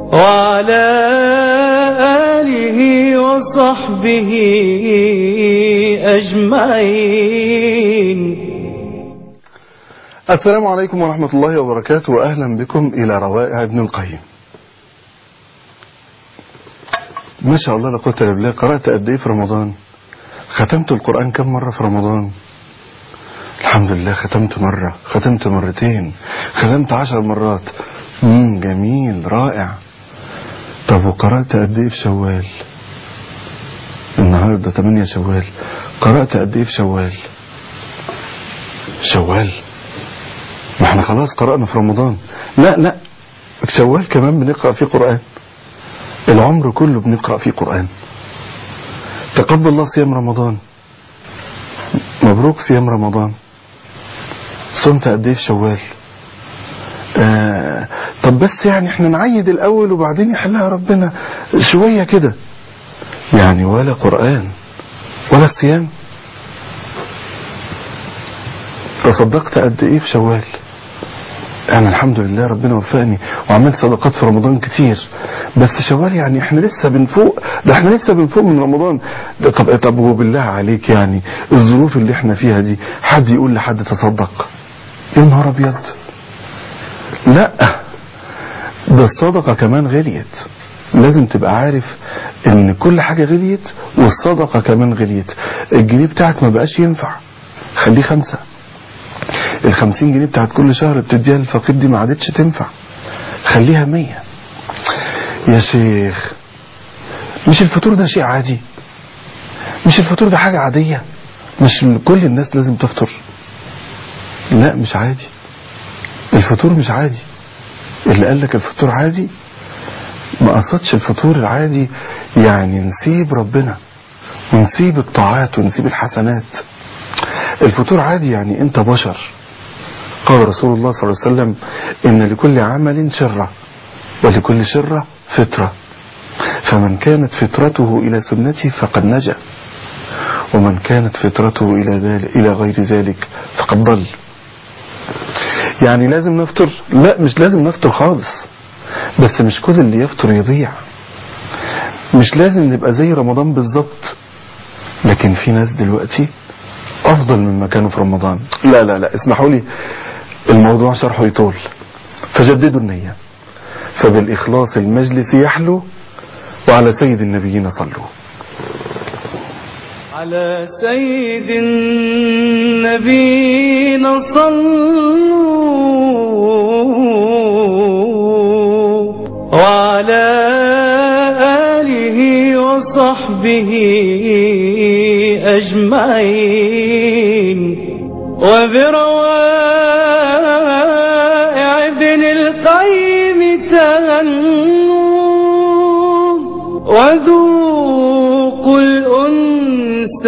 وعلى آله وصحبه أجمعين السلام عليكم ورحمة الله وبركاته وأهلا بكم إلى روائع ابن القيم ما شاء الله لا قوة إلا بالله قرأت قد إيه في رمضان ختمت القرآن كم مرة في رمضان الحمد لله ختمت مرة ختمت مرتين ختمت عشر مرات مم جميل رائع طب وقرأت قد إيه في شوال النهاردة 8 شوال قرأت قد إيه في شوال شوال ما احنا خلاص قرأنا في رمضان لا لا شوال كمان بنقرأ فيه قرآن العمر كله بنقرأ فيه قرآن تقبل الله صيام رمضان مبروك صيام رمضان صمت قد ايه في شوال آه طب بس يعني احنا نعيد الاول وبعدين يحلها ربنا شوية كده يعني ولا قرآن ولا صيام تصدقت قد ايه في شوال انا الحمد لله ربنا وفقني وعملت صدقات في رمضان كتير بس شوال يعني احنا لسه بنفوق ده احنا لسه بنفوق من رمضان ده طب طب وبالله عليك يعني الظروف اللي احنا فيها دي حد يقول لحد تصدق يا نهار ابيض لا ده الصدقة كمان غليت لازم تبقى عارف ان كل حاجة غليت والصدقة كمان غليت الجنيه بتاعك ما بقاش ينفع خليه خمسة الخمسين جنيه بتاعت كل شهر بتديها للفقير دي ما عادتش تنفع خليها مية يا شيخ مش الفطور ده شيء عادي مش الفطور ده حاجة عادية مش كل الناس لازم تفطر لا مش عادي الفطور مش عادي اللي قال لك الفطور عادي ما قصدش الفطور العادي يعني نسيب ربنا ونسيب الطاعات ونسيب الحسنات الفطور عادي يعني انت بشر قال رسول الله صلى الله عليه وسلم ان لكل عمل شرة ولكل شرة فطرة فمن كانت فطرته الى سنتي فقد نجا ومن كانت فطرته الى ذلك الى غير ذلك فقد ضل يعني لازم نفطر لا مش لازم نفطر خالص بس مش كل اللي يفطر يضيع مش لازم نبقى زي رمضان بالظبط لكن في ناس دلوقتي افضل مما كانوا في رمضان لا لا لا اسمحوا لي الموضوع شرحه يطول فجددوا النية فبالإخلاص المجلس يحلو وعلى سيد النبيين صلوا على سيد النبينا صلوا وعلى آله وصحبه أجمعين وبروائع ابن القيم تغنوا وذوقوا الأنس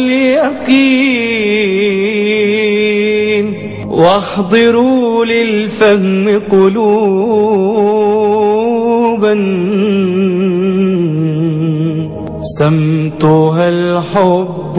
واليقين واحضروا للفهم قلوبا سمتها الحب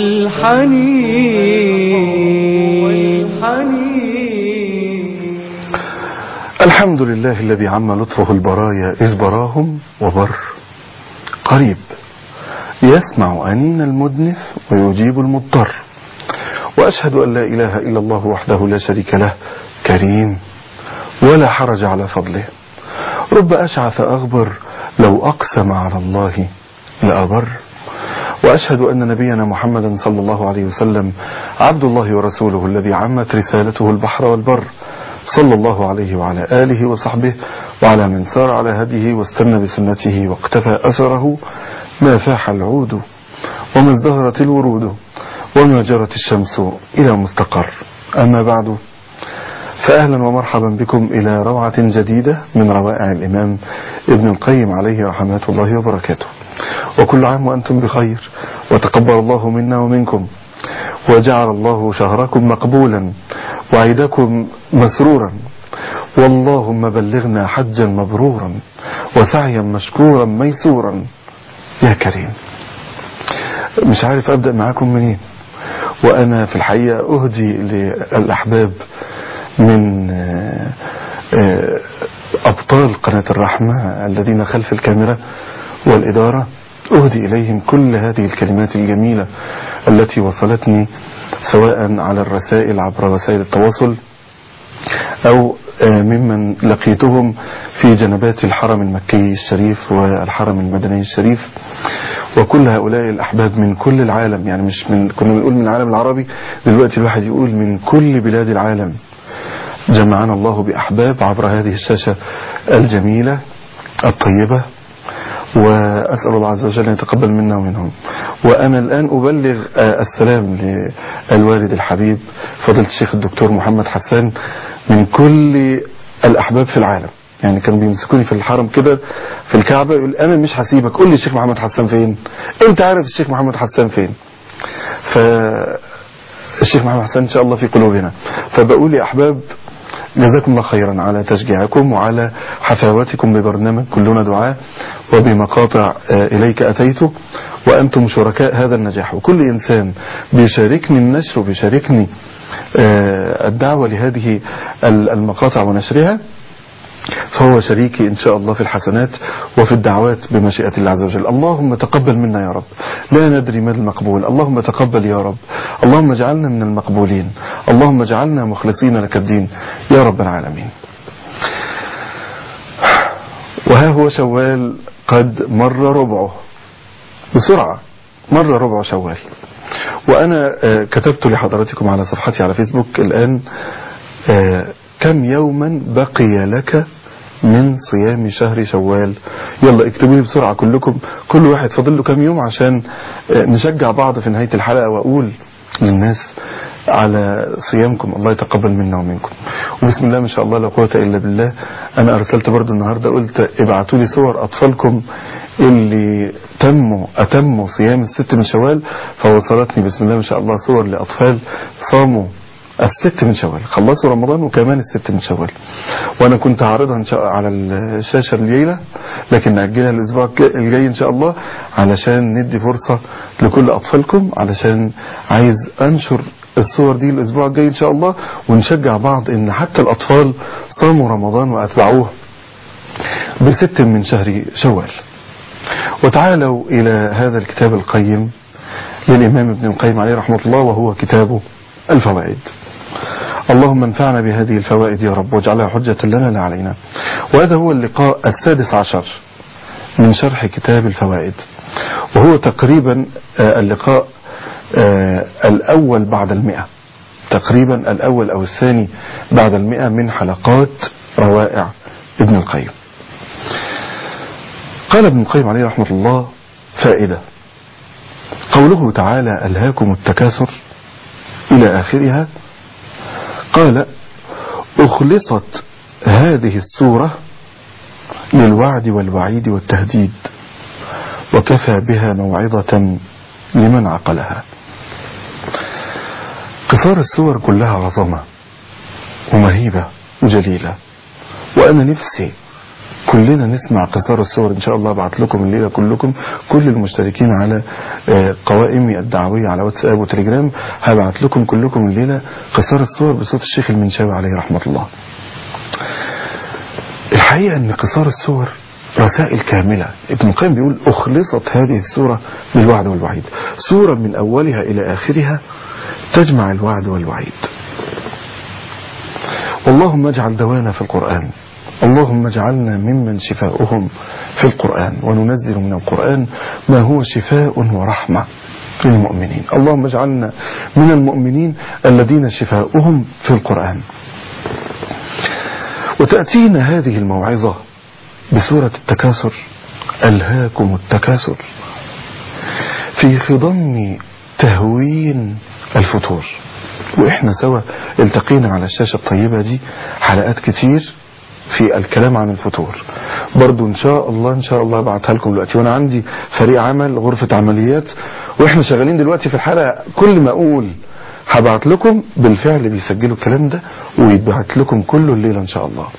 والحنين الحمد لله الذي عم لطفه البرايا إذ براهم وبر قريب يسمع أنين المدنف ويجيب المضطر وأشهد أن لا إله إلا الله وحده لا شريك له كريم ولا حرج على فضله رب أشعث أغبر لو أقسم على الله لأبر وأشهد أن نبينا محمدا صلى الله عليه وسلم عبد الله ورسوله الذي عمت رسالته البحر والبر صلى الله عليه وعلى آله وصحبه وعلى من سار على هديه واستنى بسنته واقتفى أثره ما فاح العود وما ازدهرت الورود وما جرت الشمس إلى مستقر أما بعد فأهلا ومرحبا بكم إلى روعة جديدة من روائع الإمام ابن القيم عليه رحمات الله وبركاته وكل عام وأنتم بخير وتقبل الله منا ومنكم وجعل الله شهركم مقبولا وعيدكم مسرورا واللهم بلغنا حجا مبرورا وسعيا مشكورا ميسورا يا كريم مش عارف أبدأ معاكم منين وأنا في الحقيقة أهدي للأحباب من أبطال أبطال قناة الرحمة الذين خلف الكاميرا والإدارة أهدي إليهم كل هذه الكلمات الجميلة التي وصلتني سواء على الرسائل عبر وسائل التواصل أو ممن لقيتهم في جنبات الحرم المكي الشريف والحرم المدني الشريف وكل هؤلاء الأحباب من كل العالم يعني مش من كنا بنقول من العالم العربي دلوقتي الواحد يقول من كل بلاد العالم جمعنا الله بأحباب عبر هذه الشاشة الجميلة الطيبة وأسأل الله عز وجل أن يتقبل منا ومنهم وأنا الآن أبلغ السلام للوالد الحبيب فضيلة الشيخ الدكتور محمد حسان من كل الأحباب في العالم يعني كانوا بيمسكوني في الحرم كده في الكعبة يقول أنا مش هسيبك قول لي الشيخ محمد حسان فين أنت عارف الشيخ محمد حسان فين فالشيخ محمد حسان إن شاء الله في قلوبنا فبقول يا أحباب جزاكم الله خيرا على تشجيعكم وعلى حفاوتكم ببرنامج كلنا دعاء وبمقاطع إليك أتيت وأنتم شركاء هذا النجاح وكل إنسان بيشاركني النشر وبيشاركني الدعوة لهذه المقاطع ونشرها فهو شريكي إن شاء الله في الحسنات وفي الدعوات بمشيئة الله عز وجل اللهم تقبل منا يا رب لا ندري ما المقبول اللهم تقبل يا رب اللهم اجعلنا من المقبولين اللهم اجعلنا مخلصين لك الدين يا رب العالمين وها هو شوال قد مر ربعه بسرعة مر ربع شوال وأنا كتبت لحضراتكم على صفحتي على فيسبوك الآن كم يوما بقي لك من صيام شهر شوال يلا اكتبوا لي بسرعة كلكم كل واحد فاضل له كم يوم عشان نشجع بعض في نهاية الحلقة وأقول للناس على صيامكم الله يتقبل منا ومنكم وبسم الله ما شاء الله لا قوة إلا بالله أنا أرسلت برضو النهاردة قلت ابعتوا لي صور أطفالكم اللي تموا أتموا صيام الست من شوال فوصلتني بسم الله ما شاء الله صور لأطفال صاموا الست من شوال خلصوا رمضان وكمان الست من شوال وانا كنت هعرضها ان شاء على الشاشة الليلة لكن نأجلها الاسبوع الجاي ان شاء الله علشان ندي فرصة لكل اطفالكم علشان عايز انشر الصور دي الاسبوع الجاي ان شاء الله ونشجع بعض ان حتى الاطفال صاموا رمضان واتبعوه بست من شهر شوال وتعالوا الى هذا الكتاب القيم للامام ابن القيم عليه رحمة الله وهو كتابه الفوائد اللهم انفعنا بهذه الفوائد يا رب واجعلها حجة لنا لا علينا وهذا هو اللقاء السادس عشر من شرح كتاب الفوائد وهو تقريبا اللقاء الأول بعد المئة تقريبا الأول أو الثاني بعد المئة من حلقات روائع ابن القيم قال ابن القيم عليه رحمة الله فائدة قوله تعالى ألهاكم التكاثر إلى آخرها قال أخلصت هذه السورة للوعد والوعيد والتهديد وكفى بها موعظة لمن عقلها قصار السور كلها عظمة ومهيبة وجليلة وأنا نفسي كلنا نسمع قصار الصور ان شاء الله ابعت لكم الليله كلكم كل المشتركين على قوائمي الدعويه على واتساب وتليجرام هبعت لكم كلكم الليله قصار الصور بصوت الشيخ المنشاوي عليه رحمه الله. الحقيقه ان قصار الصور رسائل كامله ابن القيم بيقول اخلصت هذه السوره بالوعد والوعيد سوره من اولها الى اخرها تجمع الوعد والوعيد. اللهم اجعل دوانا في القران اللهم اجعلنا ممن شفاؤهم في القرآن وننزل من القرآن ما هو شفاء ورحمة للمؤمنين اللهم اجعلنا من المؤمنين الذين شفاؤهم في القرآن وتأتينا هذه الموعظة بسورة التكاثر ألهاكم التكاثر في خضم تهوين الفتور وإحنا سوا التقينا على الشاشة الطيبة دي حلقات كتير في الكلام عن الفتور برضو ان شاء الله ان شاء الله ابعتها لكم دلوقتي وانا عندي فريق عمل غرفة عمليات واحنا شغالين دلوقتي في الحلقة كل ما اقول هبعت لكم بالفعل بيسجلوا الكلام ده ويتبعت لكم كله الليلة ان شاء الله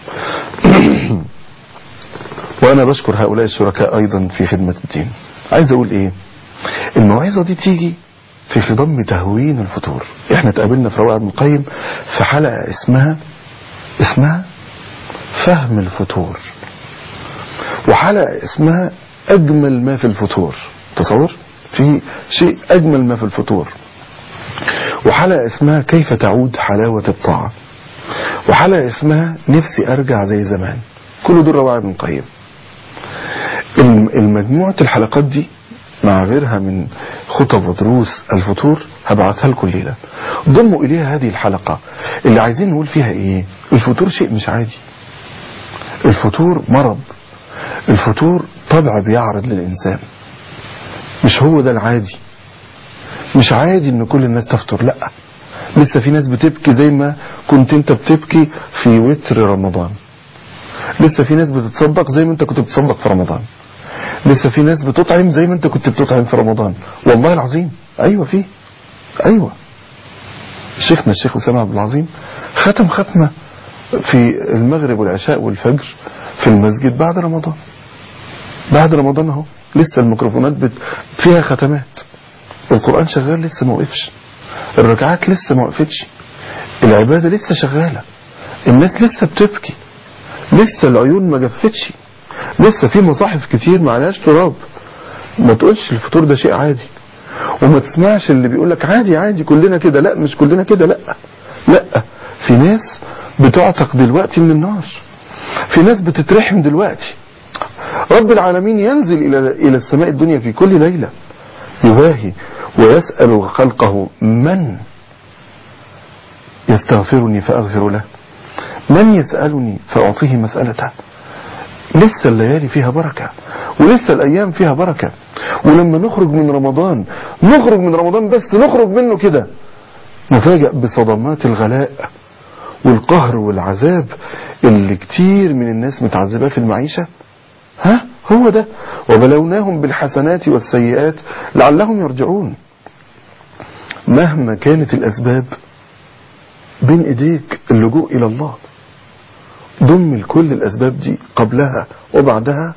وانا بشكر هؤلاء الشركاء ايضا في خدمة الدين عايز اقول ايه الموعظة دي تيجي في خضم تهوين الفتور احنا اتقابلنا في روائع ابن القيم في حلقة اسمها اسمها فهم الفتور وحلقة اسمها أجمل ما في الفطور تصور في شيء أجمل ما في الفطور وحلقة اسمها كيف تعود حلاوة الطاعة وحلقة اسمها نفسي أرجع زي زمان كل دول روائع ابن القيم الم- المجموعة الحلقات دي مع غيرها من خطب ودروس الفطور هبعتها لكم الليلة ضموا إليها هذه الحلقة اللي عايزين نقول فيها إيه الفطور شيء مش عادي الفطور مرض الفطور طبع بيعرض للإنسان مش هو ده العادي مش عادي ان كل الناس تفطر لا لسه في ناس بتبكي زي ما كنت انت بتبكي في وتر رمضان لسه في ناس بتتصدق زي ما انت كنت بتصدق في رمضان لسه في ناس بتطعم زي ما انت كنت بتطعم في رمضان والله العظيم ايوه في ايوه شيخنا الشيخ اسامه عبد العظيم ختم ختمه في المغرب والعشاء والفجر في المسجد بعد رمضان بعد رمضان اهو لسه الميكروفونات بت... فيها ختمات القرآن شغال لسه ما وقفش الركعات لسه ما وقفتش العبادة لسه شغالة الناس لسه بتبكي لسه العيون ما جفتش لسه في مصاحف كتير ما عليهاش تراب ما تقولش الفطور ده شيء عادي وما تسمعش اللي بيقول لك عادي عادي كلنا كده لا مش كلنا كده لا لا في ناس بتعتق دلوقتي من النار في ناس بتترحم دلوقتي رب العالمين ينزل إلى إلى السماء الدنيا في كل ليلة يباهي ويسأل خلقه من يستغفرني فأغفر له من يسألني فأعطيه مسألته لسه الليالي فيها بركة ولسه الأيام فيها بركة ولما نخرج من رمضان نخرج من رمضان بس نخرج منه كده نفاجأ بصدمات الغلاء والقهر والعذاب اللي كتير من الناس متعذبة في المعيشة ها هو ده وبلوناهم بالحسنات والسيئات لعلهم يرجعون مهما كانت الأسباب بين إيديك اللجوء إلى الله ضم كل الأسباب دي قبلها وبعدها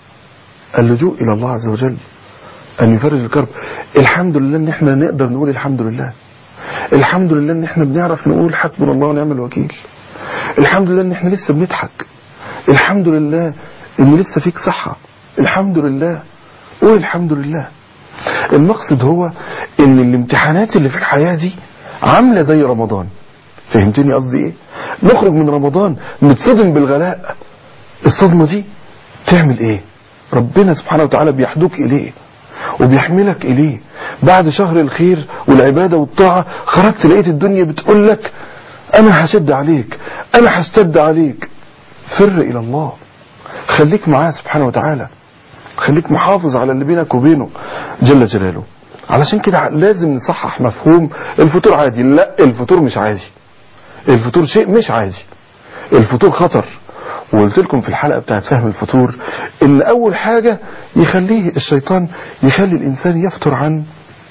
اللجوء إلى الله عز وجل أن يفرج الكرب الحمد لله أن احنا نقدر نقول الحمد لله الحمد لله أن احنا بنعرف نقول حسبنا الله ونعم الوكيل الحمد لله أن احنا لسه بنضحك الحمد لله ان لسه فيك صحة الحمد لله قول الحمد لله المقصد هو ان الامتحانات اللي في الحياة دي عاملة زي رمضان فهمتني قصدي ايه نخرج من رمضان نتصدم بالغلاء الصدمة دي تعمل ايه ربنا سبحانه وتعالى بيحدوك اليه وبيحملك اليه بعد شهر الخير والعبادة والطاعة خرجت لقيت الدنيا بتقول لك انا هشد عليك انا هشتد عليك فر الى الله خليك معاه سبحانه وتعالى خليك محافظ على اللي بينك وبينه جل جلاله علشان كده لازم نصحح مفهوم الفطور عادي لا الفطور مش عادي الفطور شيء مش عادي الفطور خطر وقلت لكم في الحلقة بتاعت فهم الفطور ان اول حاجة يخليه الشيطان يخلي الانسان يفطر عن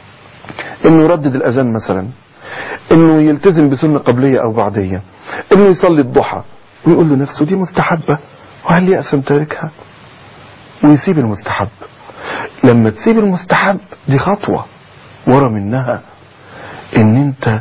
انه يردد الاذان مثلا انه يلتزم بسنة قبلية او بعدية انه يصلي الضحى ويقول لنفسه دي مستحبة وهل يأثم تاركها ويسيب المستحب لما تسيب المستحب دي خطوة ورا منها ان انت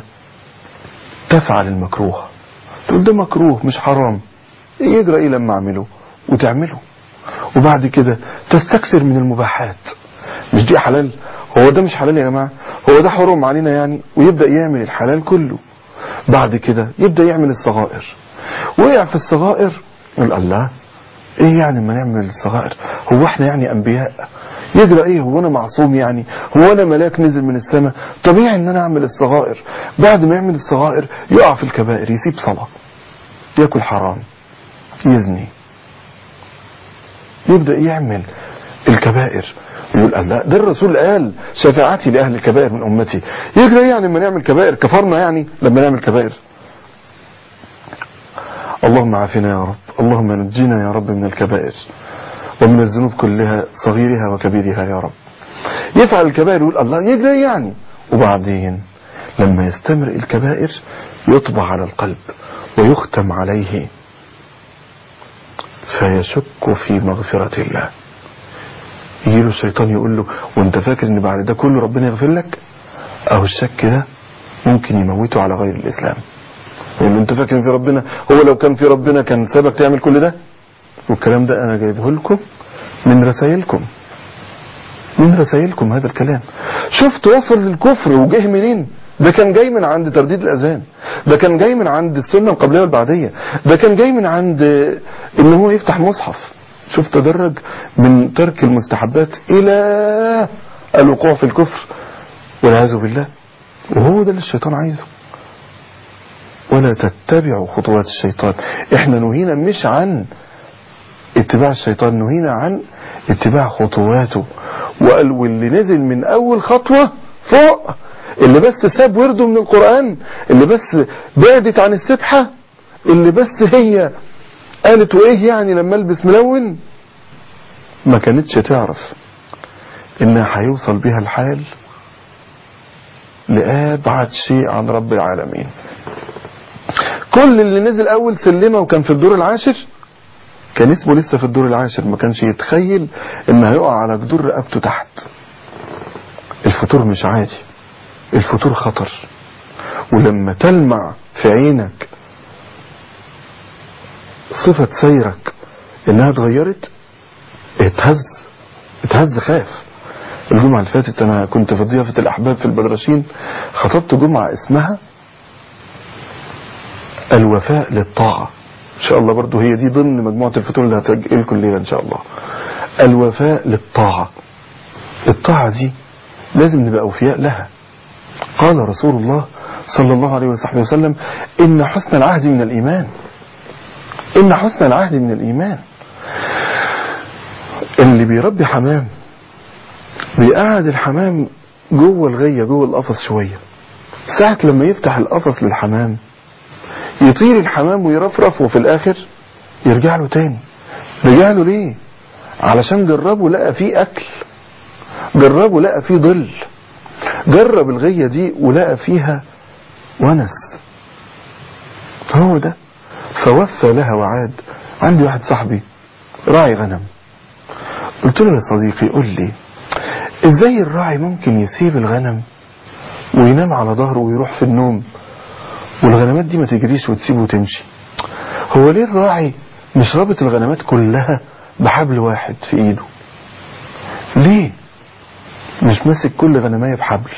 تفعل المكروه تقول ده مكروه مش حرام يجرى ايه لما اعمله وتعمله وبعد كده تستكثر من المباحات مش دي حلال هو ده مش حلال يا جماعة هو ده حرام علينا يعني ويبدأ يعمل الحلال كله بعد كده يبدأ يعمل الصغائر وقع في الصغائر يقول الله ايه يعني ما نعمل الصغائر هو احنا يعني انبياء يجرى ايه هو انا معصوم يعني هو انا ملاك نزل من السماء طبيعي ان انا اعمل الصغائر بعد ما يعمل الصغائر يقع في الكبائر يسيب صلاة ياكل حرام يزني يبدأ يعمل الكبائر يقول الله ده الرسول قال شفاعتي لأهل الكبائر من أمتي يجري ايه يعني لما نعمل كبائر كفرنا يعني لما نعمل كبائر اللهم عافنا يا رب اللهم نجينا يا رب من الكبائر ومن الذنوب كلها صغيرها وكبيرها يا رب يفعل الكبائر يقول الله يجري يعني وبعدين لما يستمر الكبائر يطبع على القلب ويختم عليه فيشك في مغفرة الله يجي له الشيطان يقول له وانت فاكر ان بعد ده كله ربنا يغفر لك اهو الشك ده ممكن يموته على غير الاسلام يقول له انت فاكر ان في ربنا هو لو كان في ربنا كان سابك تعمل كل ده والكلام ده انا جايبه لكم من رسائلكم من رسائلكم هذا الكلام شفت وصل للكفر وجه منين ده كان جاي من عند ترديد الاذان ده كان جاي من عند السنه القبليه والبعديه ده كان جاي من عند ان هو يفتح مصحف شوف تدرج من ترك المستحبات الى الوقوع في الكفر والعياذ بالله وهو ده اللي الشيطان عايزه ولا تتبعوا خطوات الشيطان احنا نهينا مش عن اتباع الشيطان نهينا عن اتباع خطواته وقال واللي نزل من اول خطوة فوق اللي بس ساب ورده من القرآن اللي بس بعدت عن السبحة اللي بس هي قالت وايه يعني لما البس ملون ما كانتش تعرف انها هيوصل بها الحال لأبعد شيء عن رب العالمين كل اللي نزل اول سلمة وكان في الدور العاشر كان اسمه لسه في الدور العاشر ما كانش يتخيل ان هيقع على جدور رقبته تحت الفطور مش عادي الفطور خطر ولما تلمع في عينك صفة سيرك انها اتغيرت اتهز اتهز خاف الجمعة اللي فاتت انا كنت في ضيافة الاحباب في البدرشين خطبت جمعة اسمها الوفاء للطاعة ان شاء الله برضو هي دي ضمن مجموعة الفطور اللي هتجي لكم الليلة ان شاء الله الوفاء للطاعة الطاعة دي لازم نبقى اوفياء لها قال رسول الله صلى الله عليه وصحبه وسلم ان حسن العهد من الايمان ان حسن العهد من الايمان اللي بيربي حمام بيقعد الحمام جوه الغية جوه القفص شوية ساعة لما يفتح القفص للحمام يطير الحمام ويرفرف وفي الاخر يرجع له تاني رجع له ليه علشان جربه لقى فيه اكل جربه لقى فيه ظل جرب الغية دي ولقى فيها ونس هو ده فوفى لها وعاد عندي واحد صاحبي راعي غنم قلت له يا صديقي قول لي ازاي الراعي ممكن يسيب الغنم وينام على ظهره ويروح في النوم والغنمات دي ما تجريش وتسيبه وتمشي هو ليه الراعي مش رابط الغنمات كلها بحبل واحد في ايده ليه مش ماسك كل غنمايه بحبل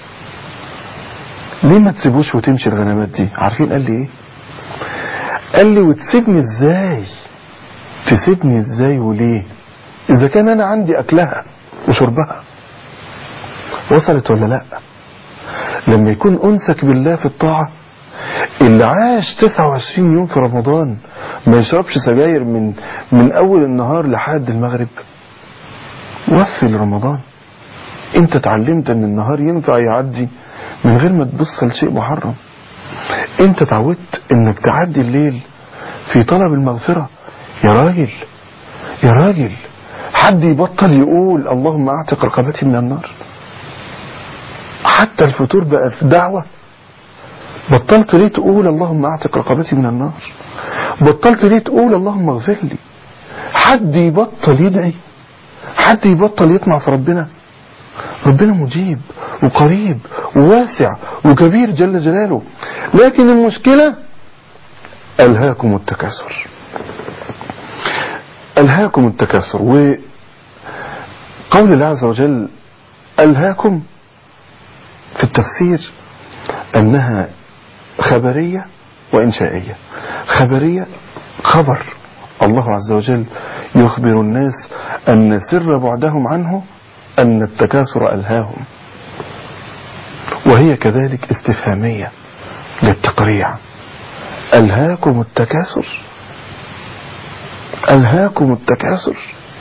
ليه ما تسيبوش وتمشي الغنمات دي عارفين قال لي ايه قال لي وتسيبني ازاي تسيبني ازاي وليه اذا كان انا عندي اكلها وشربها وصلت ولا لا لما يكون انسك بالله في الطاعة اللي عاش 29 يوم في رمضان ما يشربش سجاير من من اول النهار لحد المغرب وفي لرمضان انت اتعلمت ان النهار ينفع يعدي من غير ما تبص لشيء محرم انت اتعودت انك تعدي الليل في طلب المغفرة يا راجل يا راجل حد يبطل يقول اللهم اعتق رقبتي من النار حتى الفطور بقى في دعوة بطلت ليه تقول اللهم اعتق رقبتي من النار بطلت ليه تقول اللهم اغفر لي حد يبطل يدعي حد يبطل يطمع في ربنا ربنا مجيب وقريب وواسع وكبير جل جلاله لكن المشكلة ألهاكم التكاثر ألهاكم التكاثر وقول الله عز وجل ألهاكم في التفسير أنها خبرية وإنشائية خبرية خبر الله عز وجل يخبر الناس أن سر بعدهم عنه أن التكاثر ألهاهم وهي كذلك استفهامية للتقريع ألهاكم التكاثر ألهاكم التكاثر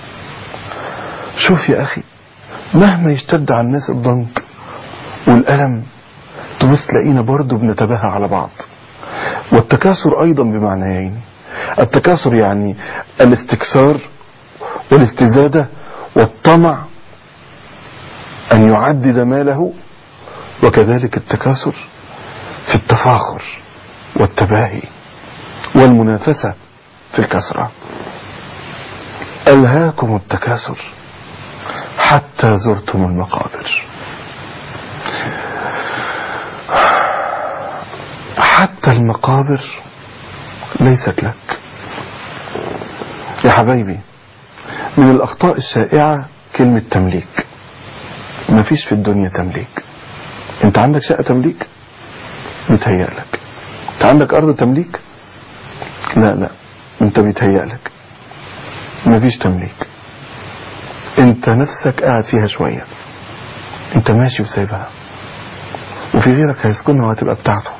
شوف يا أخي مهما يشتد على الناس الضنك والألم تبص تلاقينا برضه بنتباهى على بعض والتكاثر أيضا بمعنيين التكاثر يعني الاستكثار والاستزادة والطمع أن يعدد ماله وكذلك التكاثر في التفاخر والتباهي والمنافسة في الكسرة ألهاكم التكاثر حتى زرتم المقابر حتى المقابر ليست لك يا حبايبي من الأخطاء الشائعة كلمة تمليك مفيش في الدنيا تمليك انت عندك شقة تمليك بيتهيألك انت عندك أرض تمليك لا لا انت بيتهيألك مفيش تمليك انت نفسك قاعد فيها شوية انت ماشي وسايبها وفي غيرك هيسكنها وهتبقى بتاعته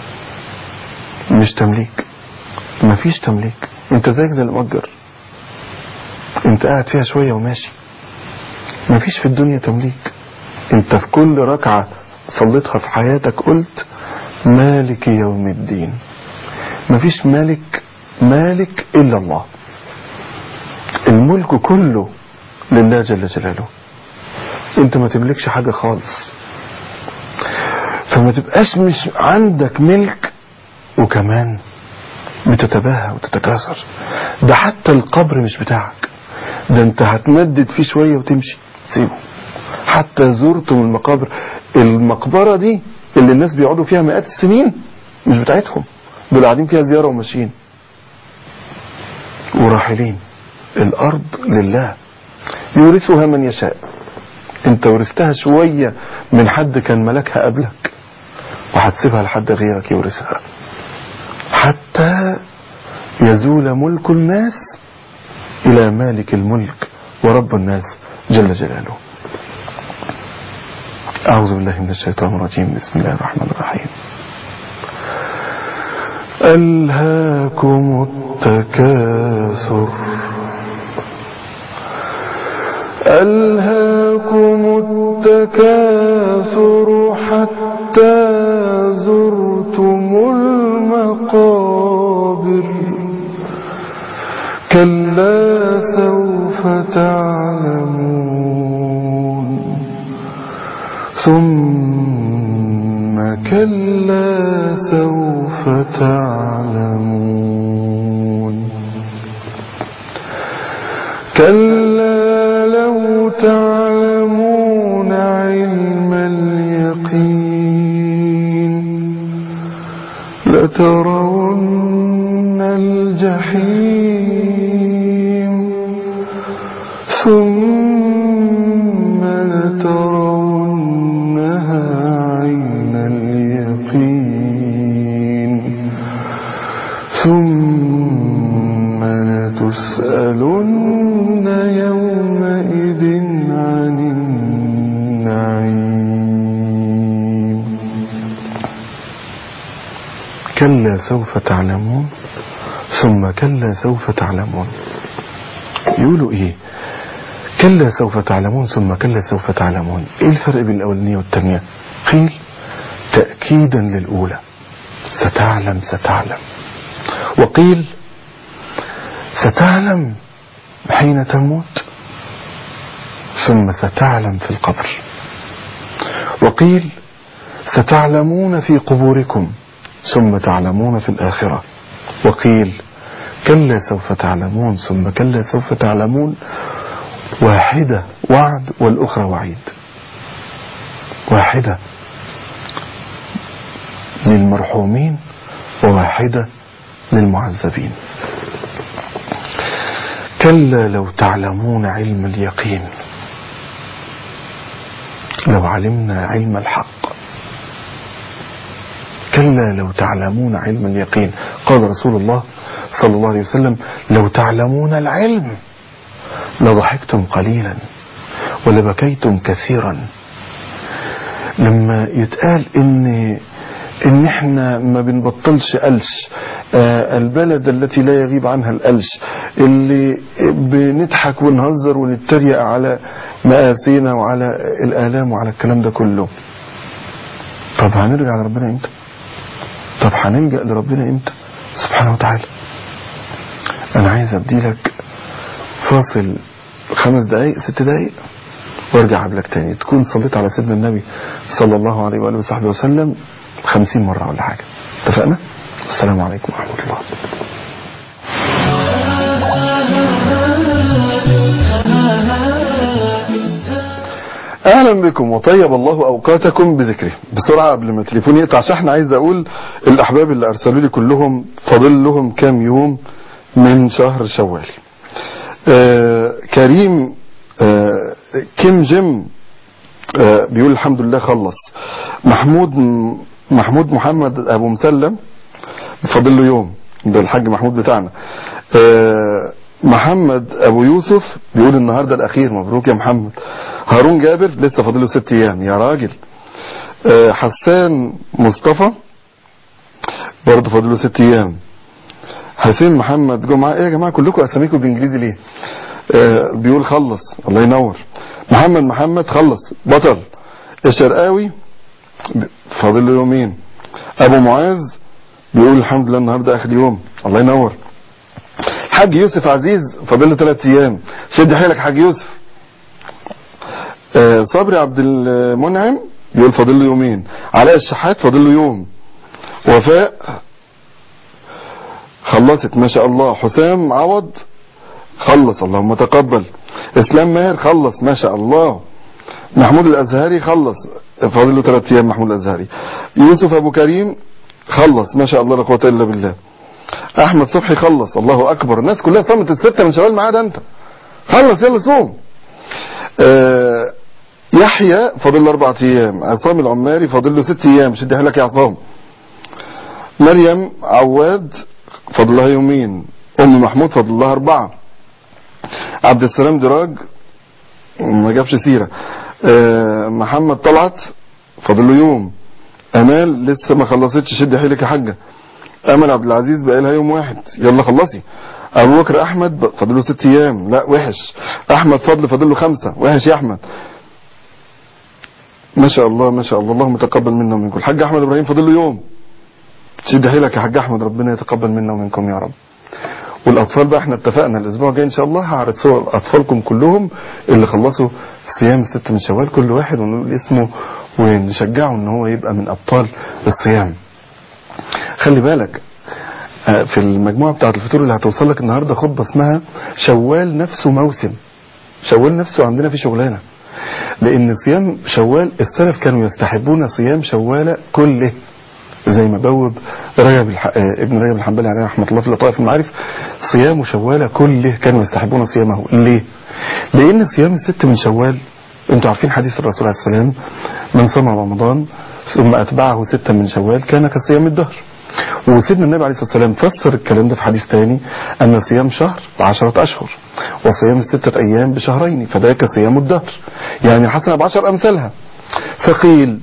مش تمليك مفيش تمليك انت زيك زي المؤجر انت قاعد فيها شوية وماشي مفيش في الدنيا تمليك انت في كل ركعة صليتها في حياتك قلت مالك يوم الدين مفيش مالك مالك إلا الله الملك كله لله جل جلاله انت ما تملكش حاجة خالص فما تبقاش مش عندك ملك وكمان بتتباهى وتتكاثر ده حتى القبر مش بتاعك ده انت هتمدد فيه شوية وتمشي سيبه حتى زرتم المقابر المقبرة دي اللي الناس بيقعدوا فيها مئات السنين مش بتاعتهم دول قاعدين فيها زيارة وماشيين وراحلين الأرض لله يورثها من يشاء انت ورثتها شوية من حد كان ملكها قبلك وهتسيبها لحد غيرك يورثها حتى يزول ملك الناس إلى مالك الملك ورب الناس جل جلاله أعوذ بالله من الشيطان الرجيم بسم الله الرحمن الرحيم ألهاكم التكاثر ألهاكم التكاثر حتى زرتم المقابر كلا سوف تعلمون ثم كلا سوف تعلمون كلا لو تعلمون علم اليقين لترون الجحيم ثم لترونها عين اليقين ثم لتسألن يومئذ عن النعيم كلا سوف تعلمون ثم كلا سوف تعلمون يقولوا ايه كلا سوف تعلمون ثم كلا سوف تعلمون ايه الفرق بين الاولانية والتانية قيل تأكيدا للاولى ستعلم ستعلم وقيل ستعلم حين تموت ثم ستعلم في القبر وقيل ستعلمون في قبوركم ثم تعلمون في الآخرة وقيل كلا سوف تعلمون ثم كلا سوف تعلمون واحدة وعد والأخرى وعيد واحدة للمرحومين وواحدة للمعذبين كلا لو تعلمون علم اليقين لو علمنا علم الحق كلا لو تعلمون علم اليقين قال رسول الله صلى الله عليه وسلم لو تعلمون العلم لضحكتم قليلا ولبكيتم كثيرا لما يتقال ان ان احنا ما بنبطلش قلش آه البلد التي لا يغيب عنها القلش اللي بنضحك ونهزر ونتريق على مآسينا وعلى الآلام وعلى الكلام ده كله طب هنرجع لربنا امتى طب هنلجأ لربنا امتى سبحانه وتعالى انا عايز ابديلك فاصل خمس دقايق ست دقايق وارجع قبلك تاني تكون صليت على سيدنا النبي صلى الله عليه وآله وصحبه وسلم خمسين مرة ولا حاجة اتفقنا السلام عليكم ورحمة الله اهلا بكم وطيب الله اوقاتكم بذكره بسرعه قبل ما التليفون يقطع عشان احنا عايز اقول الاحباب اللي ارسلوا لي كلهم فاضل لهم كام يوم من شهر شوال آه كريم آه كيم جيم آه بيقول الحمد لله خلص محمود محمود محمد ابو مسلم فاضل له يوم ده الحاج محمود بتاعنا آه محمد ابو يوسف بيقول النهارده الاخير مبروك يا محمد هارون جابر لسه فاضل له ست ايام يا راجل آه حسان مصطفى برضه فاضل له ست ايام حسين محمد جمعه ايه يا جماعه كلكم اساميكم بالانجليزي ليه آه بيقول خلص الله ينور محمد محمد خلص بطل الشرقاوي فاضل له يومين ابو معاذ بيقول الحمد لله النهارده اخر يوم الله ينور حاج يوسف عزيز فاضل له ثلاث ايام شد حيلك حاج يوسف آه صبري عبد المنعم بيقول فاضل له يومين علاء الشحات فاضل له يوم وفاء خلصت ما شاء الله حسام عوض خلص اللهم تقبل اسلام ماهر خلص ما شاء الله محمود الازهري خلص فاضل له ثلاث ايام محمود الازهري يوسف ابو كريم خلص ما شاء الله لا قوه الا بالله احمد صبحي خلص الله اكبر الناس كلها صامت السته من شوال ما عدا انت خلص يلا صوم آه يحيى فاضل له اربع ايام عصام العماري فاضل له ست ايام شد حيلك يا عصام مريم عواد فاضل لها يومين ام محمود فاضل لها اربعه عبد السلام دراج ما جابش سيره آه محمد طلعت فاضل له يوم امال لسه ما خلصتش شد حيلك يا حاجه امل عبد العزيز بقى لها يوم واحد يلا خلصي ابو بكر احمد فاضل له ست ايام لا وحش احمد فضل فاضل له خمسه وحش يا احمد ما شاء الله ما شاء الله اللهم تقبل منا ومنكم الحاج احمد ابراهيم فاضل له يوم شد حيلك يا حاج احمد ربنا يتقبل منا ومنكم يا رب والاطفال بقى احنا اتفقنا الاسبوع الجاي ان شاء الله هعرض صور اطفالكم كلهم اللي خلصوا صيام الست من شوال كل واحد ونقول اسمه ونشجعه ان هو يبقى من ابطال الصيام خلي بالك في المجموعه بتاعه الفطور اللي هتوصل لك النهارده خطبه اسمها شوال نفسه موسم شوال نفسه عندنا في شغلانه لان صيام شوال السلف كانوا يستحبون صيام شوال كله زي ما بوب رجب الح... ابن رجب الحنبلي عليه رحمه الله في لطائف المعارف صيام شوال كله كانوا يستحبون صيامه ليه؟ لان صيام الست من شوال انتوا عارفين حديث الرسول عليه السلام من صام رمضان ثم اتبعه ستا من شوال كان كصيام الدهر وسيدنا النبي عليه الصلاه والسلام فسر الكلام ده في حديث تاني ان صيام شهر بعشرة اشهر وصيام الستة ايام بشهرين فده كصيام الدهر يعني الحسنه بعشر امثالها فقيل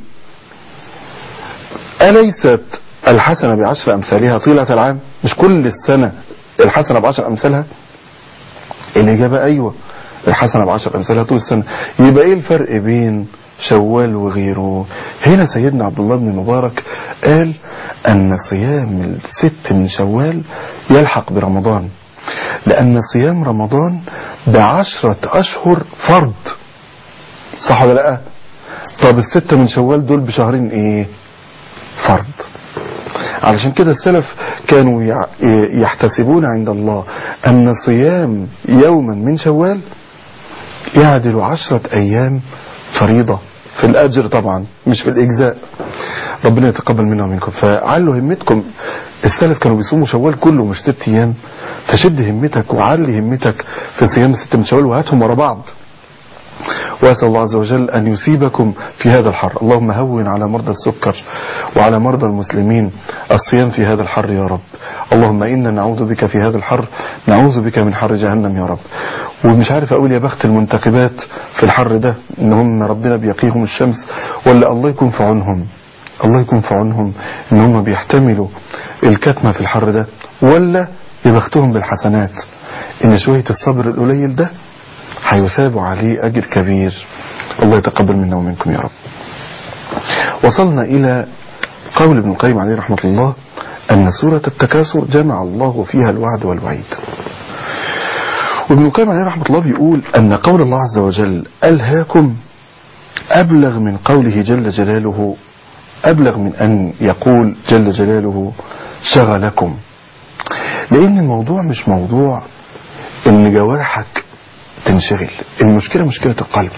أليست الحسنة بعشر أمثالها طيلة العام مش كل السنة الحسنة بعشر أمثالها الإجابة أيوة الحسنة بعشر أمثالها طول السنة يبقى إيه الفرق بين شوال وغيره هنا سيدنا عبد الله بن مبارك قال أن صيام الست من شوال يلحق برمضان لأن صيام رمضان بعشرة أشهر فرض صح ولا لا طب الستة من شوال دول بشهرين ايه فرض علشان كده السلف كانوا يحتسبون عند الله أن صيام يوما من شوال يعدل عشرة أيام فريضة في الأجر طبعا مش في الإجزاء ربنا يتقبل منا ومنكم فعلوا همتكم السلف كانوا بيصوموا شوال كله مش ست أيام فشد همتك وعلي همتك في صيام ست من شوال وهاتهم ورا بعض وأسأل الله عز وجل أن يصيبكم في هذا الحر اللهم هون على مرضى السكر وعلى مرضى المسلمين الصيام في هذا الحر يا رب اللهم إنا نعوذ بك في هذا الحر نعوذ بك من حر جهنم يا رب ومش عارف أقول يا بخت المنتخبات في الحر ده إن هم ربنا بيقيهم الشمس ولا الله يكون في عونهم الله يكون في عونهم إن هم بيحتملوا الكتمة في الحر ده ولا يبختهم بالحسنات إن شوية الصبر القليل ده هيثاب عليه أجر كبير الله يتقبل منا ومنكم يا رب وصلنا إلى قول ابن القيم عليه رحمة الله أن سورة التكاثر جمع الله فيها الوعد والوعيد وابن القيم عليه رحمة الله بيقول أن قول الله عز وجل ألهاكم أبلغ من قوله جل جلاله أبلغ من أن يقول جل جلاله شغلكم لأن الموضوع مش موضوع أن جوارحك تنشغل المشكلة مشكلة القلب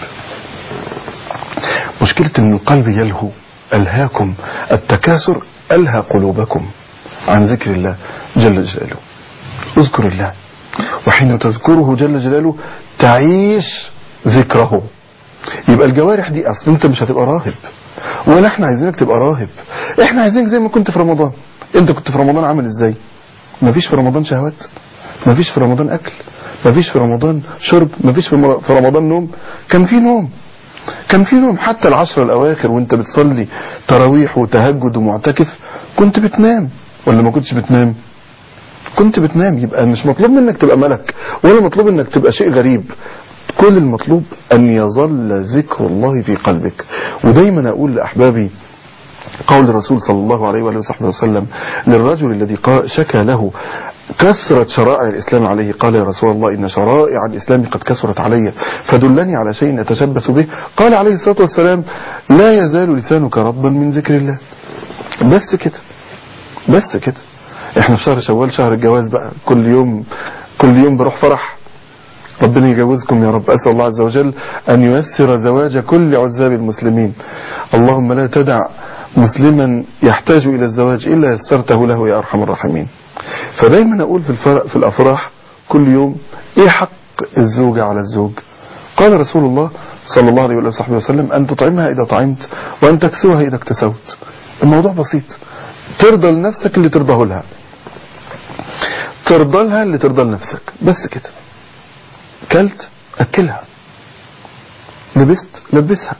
مشكلة أن القلب يلهو ألهاكم التكاثر ألهى قلوبكم عن ذكر الله جل جلاله اذكر الله وحين تذكره جل جلاله تعيش ذكره يبقى الجوارح دي اصل انت مش هتبقى راهب ولا احنا عايزينك تبقى راهب احنا عايزينك زي ما كنت في رمضان انت كنت في رمضان عامل ازاي مفيش في رمضان شهوات مفيش في رمضان اكل مفيش في رمضان شرب مفيش في مر- في رمضان نوم كان في نوم كان في نوم حتى العشر الاواخر وانت بتصلي تراويح وتهجد ومعتكف كنت بتنام ولا ما كنتش بتنام كنت بتنام يبقى مش مطلوب منك تبقى ملك ولا مطلوب انك تبقى شيء غريب كل المطلوب ان يظل ذكر الله في قلبك ودايما اقول لاحبابي قول الرسول صلى الله عليه وآله وصحبه وسلم للرجل الذي قا- شكى له كثرة شرائع الإسلام عليه قال يا رسول الله إن شرائع الإسلام قد كثرت علي فدلني على شيء أتشبث به قال عليه الصلاة والسلام لا يزال لسانك ربا من ذكر الله بس كده بس كده احنا في شهر شوال شهر الجواز بقى كل يوم كل يوم بروح فرح ربنا يجوزكم يا رب أسأل الله عز وجل أن ييسر زواج كل عزاب المسلمين اللهم لا تدع مسلما يحتاج إلى الزواج إلا يسرته له يا أرحم الراحمين فدايما أقول في, الفرق في الأفراح كل يوم إيه حق الزوجة على الزوج قال رسول الله صلى الله عليه وصحبه وسلم أن تطعمها إذا طعمت وأن تكسوها إذا اكتسوت الموضوع بسيط ترضى لنفسك اللي ترضاه لها ترضى لها اللي ترضى لنفسك بس كده كلت أكلها لبست لبسها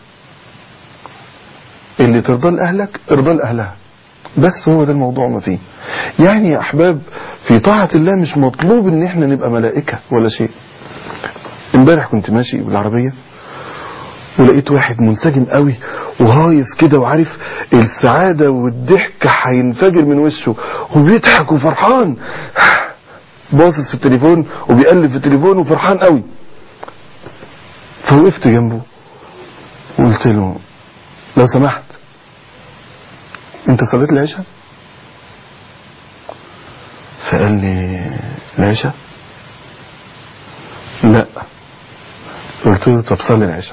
اللي ترضى لأهلك ارضى لأهلها بس هو ده الموضوع ما فيه يعني يا أحباب في طاعة الله مش مطلوب ان احنا نبقى ملائكة ولا شيء امبارح كنت ماشي بالعربية ولقيت واحد منسجم قوي وهايص كده وعارف السعادة والضحك هينفجر من وشه وبيضحك وفرحان باصص في التليفون وبيقلب في التليفون وفرحان قوي فوقفت جنبه وقلت له لو سمحت انت صليت العشاء فقال لي العشاء لا قلت له طب صلي العشاء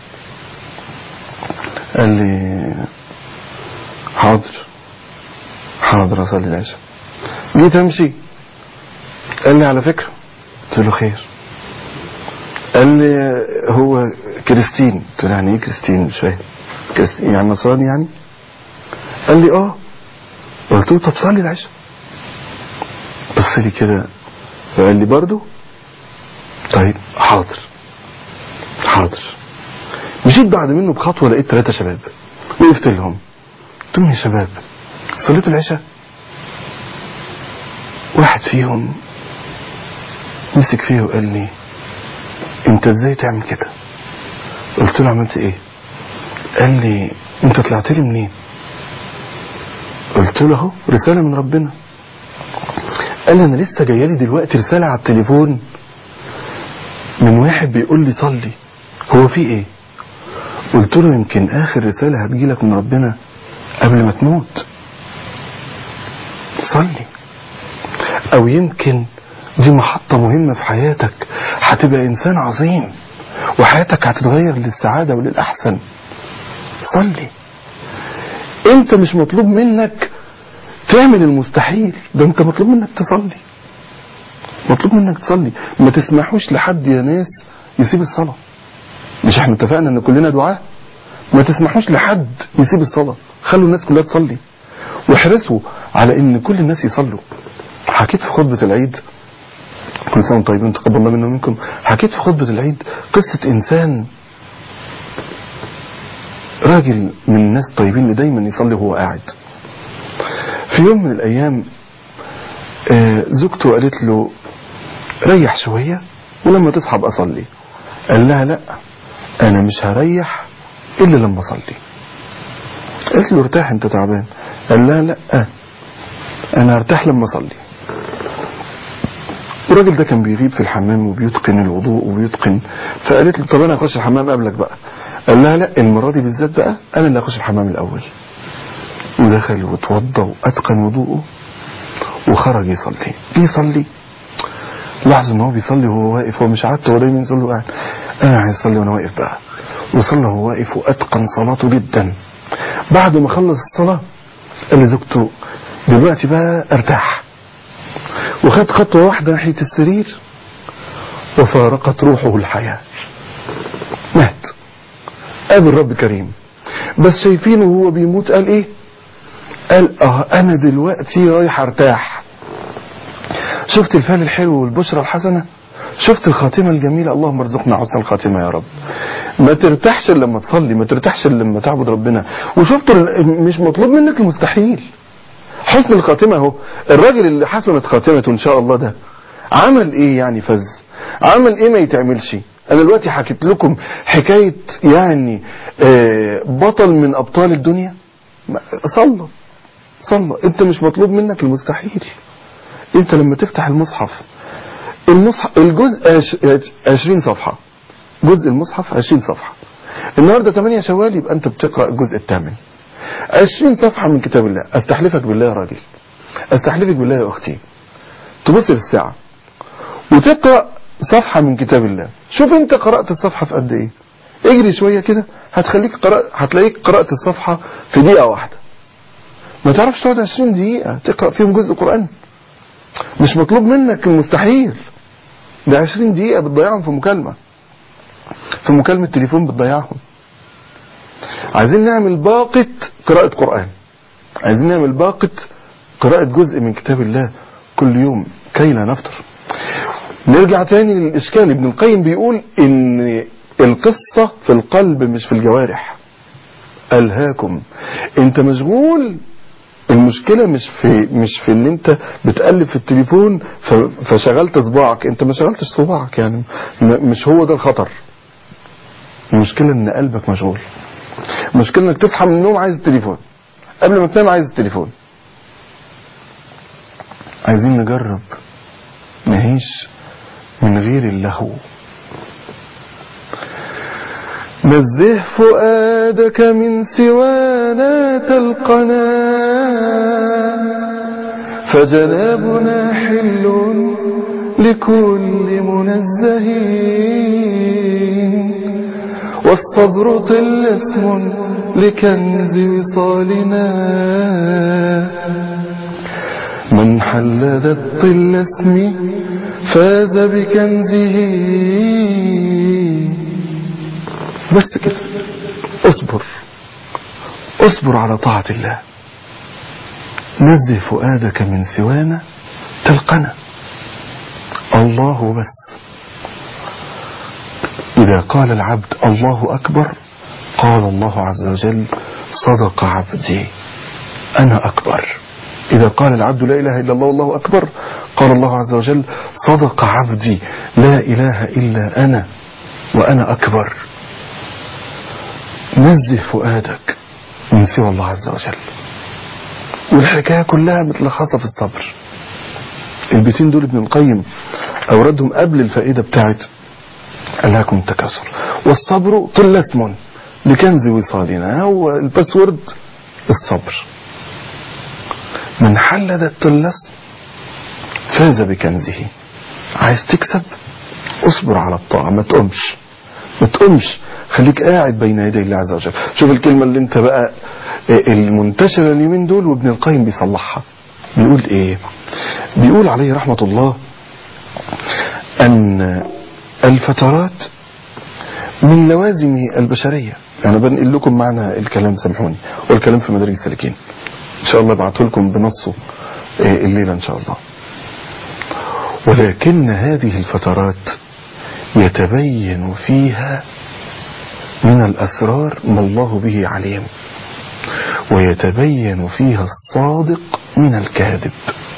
قال لي حاضر حاضر اصلي العشاء جيت امشي قال لي على فكرة قلت له خير قال لي هو كريستين قلت له يعني ايه كريستين مش فاهم كريستين يعني نصراني يعني قال لي اه قلت له طب صلي العشاء بص لي كده وقال لي برضو طيب حاضر حاضر مشيت بعد منه بخطوة لقيت ثلاثة شباب وقفت لهم قلت لهم يا شباب صليتوا العشاء واحد فيهم مسك فيه وقال لي انت ازاي تعمل كده قلت له عملت ايه قال لي انت طلعت لي منين قلت له اهو رسالة من ربنا قال لي انا لسه جايه لي دلوقتي رسالة على التليفون من واحد بيقول لي صلي هو في ايه قلت له يمكن اخر رسالة هتجيلك من ربنا قبل ما تموت صلي او يمكن دي محطة مهمة في حياتك هتبقى انسان عظيم وحياتك هتتغير للسعادة وللأحسن صلي انت مش مطلوب منك تعمل المستحيل ده انت مطلوب منك تصلي مطلوب منك تصلي ما تسمحوش لحد يا ناس يسيب الصلاة مش احنا اتفقنا ان كلنا دعاء ما تسمحوش لحد يسيب الصلاة خلوا الناس كلها تصلي واحرصوا على ان كل الناس يصلوا حكيت في خطبة العيد كل سنة وانتم طيبين تقبل الله منا ومنكم حكيت في خطبة العيد قصة إنسان راجل من الناس الطيبين اللي دايما يصلي وهو قاعد في يوم من الأيام آه، زوجته قالت له ريح شوية ولما تصحى ابقى صلي قال لها لا أنا مش هريح إلا لما أصلي قالت له ارتاح أنت تعبان قال لها لا أنا ارتاح لما أصلي الراجل ده كان بيغيب في الحمام وبيتقن الوضوء وبيتقن فقالت له طب انا اخش الحمام قبلك بقى قال لها لا المره دي بالذات بقى انا اللي اخش الحمام الاول ودخل وتوضى واتقن وضوءه وخرج يصلي جه يصلي لاحظوا ان هو بيصلي وهو واقف هو مش عادته هو دايما يصلي وقاعد انا عايز اصلي وانا واقف بقى وصلى وهو واقف واتقن صلاته جدا بعد ما خلص الصلاه قال لزوجته دلوقتي بقى ارتاح وخد خطوة واحدة ناحية السرير وفارقت روحه الحياة مات قابل رب كريم بس شايفينه وهو بيموت قال ايه قال اه انا دلوقتي رايح ارتاح شفت الفعل الحلو والبشرى الحسنة شفت الخاتمة الجميلة اللهم ارزقنا حسن الخاتمة يا رب ما ترتاحش إلا لما تصلي ما ترتاحش إلا لما تعبد ربنا وشفت ال- مش مطلوب منك المستحيل حسن الخاتمة اهو الراجل اللي حسنت خاتمته ان شاء الله ده عمل ايه يعني فز عمل ايه ما يتعملش انا دلوقتي حكيت لكم حكاية يعني آه، بطل من ابطال الدنيا ما- صلى صلى انت مش مطلوب منك المستحيل انت لما تفتح المصحف المصحف الجزء عش- عشرين صفحة جزء المصحف عشرين صفحة النهاردة 8 شوال يبقى انت بتقرأ الجزء الثامن عشرين صفحة من كتاب الله استحلفك بالله يا راجل استحلفك بالله يا اختي تبص في الساعة وتقرأ صفحة من كتاب الله شوف انت قرأت الصفحة في قد ايه اجري شوية كده هتخليك قرأ هتلاقيك قرأت الصفحة في دقيقة واحدة ما تعرفش تقعد 20 دقيقة تقرأ فيهم جزء قرآن مش مطلوب منك المستحيل ده 20 دقيقة بتضيعهم في مكالمة في مكالمة تليفون بتضيعهم عايزين نعمل باقة قراءة قرآن عايزين نعمل باقة قراءة جزء من كتاب الله كل يوم كي لا نفطر نرجع تاني للإشكال ابن القيم بيقول إن القصة في القلب مش في الجوارح ألهاكم أنت مشغول المشكلة مش في مش في ان انت بتقلب في التليفون ف- فشغلت صباعك انت ما شغلتش صباعك يعني م- مش هو ده الخطر المشكلة ان قلبك مشغول المشكلة انك تصحى من النوم عايز التليفون قبل ما تنام عايز التليفون عايزين نجرب نعيش من غير اللهو نزه فؤادك من سوانا تلقنا فجنابنا حل لكل منزه والصبر طل اسم لكنز وصالنا من حل ذا الطل اسم فاز بكنزه بس كده اصبر اصبر على طاعة الله نزه فؤادك من سوانا تلقنا الله بس إذا قال العبد الله أكبر قال الله عز وجل صدق عبدي أنا أكبر إذا قال العبد لا إله إلا الله والله أكبر قال الله عز وجل صدق عبدي لا إله إلا أنا وأنا أكبر نزه فؤادك من سوى الله عز وجل والحكاية كلها متلخصة في الصبر البيتين دول ابن القيم أوردهم قبل الفائدة بتاعت ألهاكم التكاثر والصبر طل اسم لكنز وصالنا هو الباسورد الصبر من حل ذا الطلس فاز بكنزه عايز تكسب اصبر على الطاعة ما تقومش ما تقومش خليك قاعد بين يدي الله عز وجل شوف الكلمة اللي انت بقى المنتشرة اليومين دول وابن القيم بيصلحها بيقول ايه بيقول عليه رحمة الله ان الفترات من لوازم البشرية انا بنقل لكم معنى الكلام سامحوني والكلام في مدارج السالكين ان شاء الله ابعته لكم بنصه الليلة ان شاء الله ولكن هذه الفترات يتبين فيها من الأسرار ما الله به عليم ويتبين فيها الصادق من الكاذب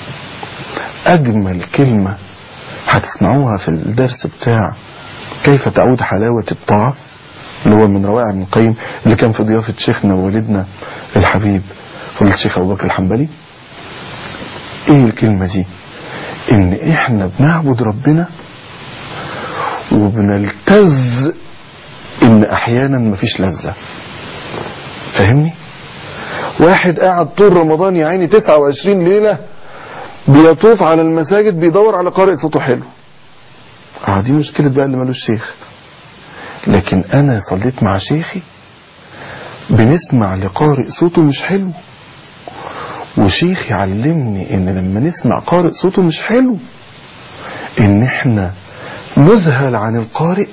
أجمل كلمة هتسمعوها في الدرس بتاع كيف تعود حلاوة الطاعة اللي هو من روائع ابن القيم اللي كان في ضيافة شيخنا ووالدنا الحبيب فضل الشيخ أبو بكر الحنبلي ايه الكلمة دي ان احنا بنعبد ربنا وبنلتذ ان احيانا مفيش لذة فاهمني واحد قاعد طول رمضان يا عيني 29 ليلة بيطوف على المساجد بيدور على قارئ صوته حلو اه دي مشكلة بقى اللي ملوش شيخ لكن انا صليت مع شيخي بنسمع لقارئ صوته مش حلو وشيخي علمني ان لما نسمع قارئ صوته مش حلو ان احنا نذهل عن القارئ